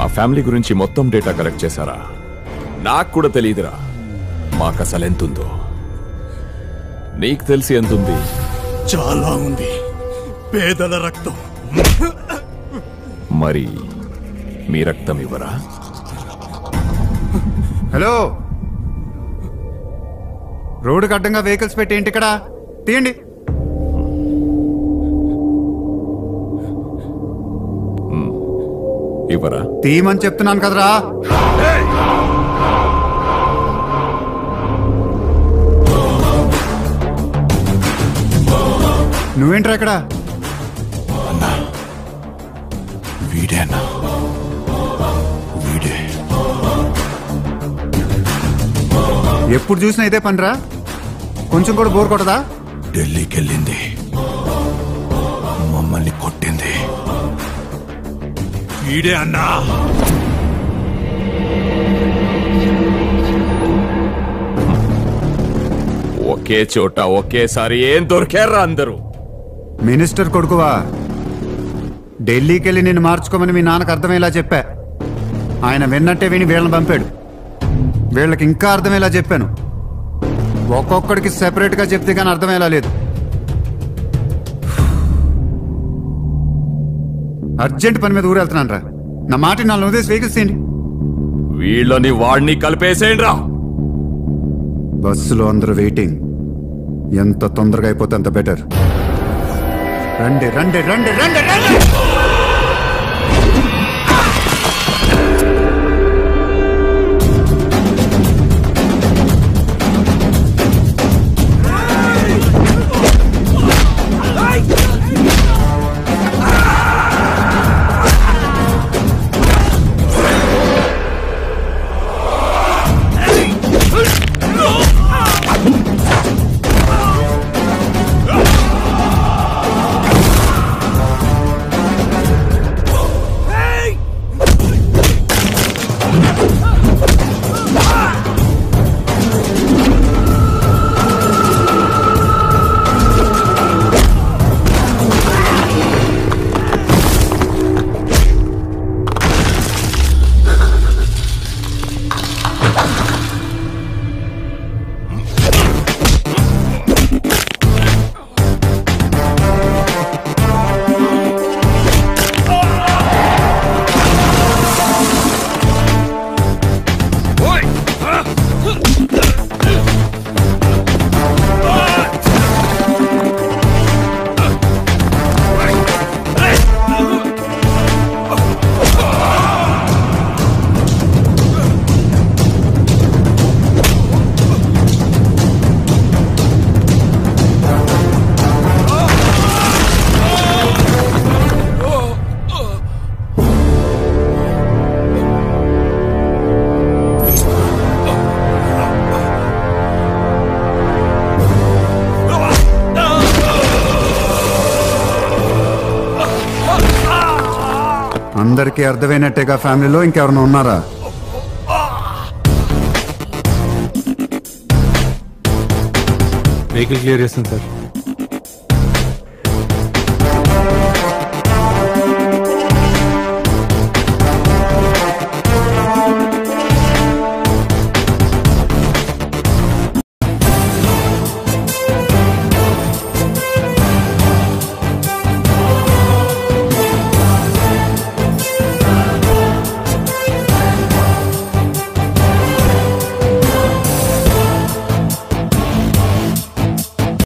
family గురించి మొత్తం data collect చేశారా నాకు కూడా తెలియదురా మాకు అసలు ఎంతుందో నీకు తెలిసి ఎంతుంది చాలా ఉంది పేదల రక్తం మరి మీ రక్తం ఇవ్వరా హలో రోడ్డుకి అడ్డంగా వెహికల్స్ పెట్టి ఏంటి ఇక్కడ తీయండి ఇవ్వరా తీయమని చెప్తున్నాను కదరా నువ్వేంట్రా ఇక్కడ వీడేనా వీడే ఎప్పుడు చూసినా ఇదే పనిరా కొంచెం కూడా బోర్ కొట్టదా ఢిల్లీకి వెళ్ళింది మమ్మల్ని కొట్టింది వీడే అన్నా ఒకే చోట ఒకేసారి ఏం దొరికారా అందరూ మినిస్టర్ కొడుకువా ఢిల్లీకి వెళ్ళి నిన్ను మార్చుకోమని మీ నాన్నకు అర్థమయ్యేలా చెప్పా ఆయన విన్నట్టే విని వీళ్ళని పంపాడు వీళ్ళకి ఇంకా అర్థమయ్యేలా చెప్పాను ఒక్కొక్కడికి సెపరేట్గా చెప్తే కానీ అర్థమయ్యేలా లేదు అర్జెంట్ పని మీద ఊరెళ్తున్నాను రా నా మాట నాలుగు ఉదయం వెహికల్స్ తీయండి వీళ్ళని వాడిని కలిపేసేయండి రా బస్సులో అందరూ వెయిటింగ్ ఎంత తొందరగా అయిపోతే అంత బెటర్ రండి రండి రండి రండి రండి అందరికీ అర్థమైనట్టేగా ఫ్యామిలీలో ఇంకెవరైనా ఉన్నారా వెహికల్ క్లియర్ చేస్తాను సార్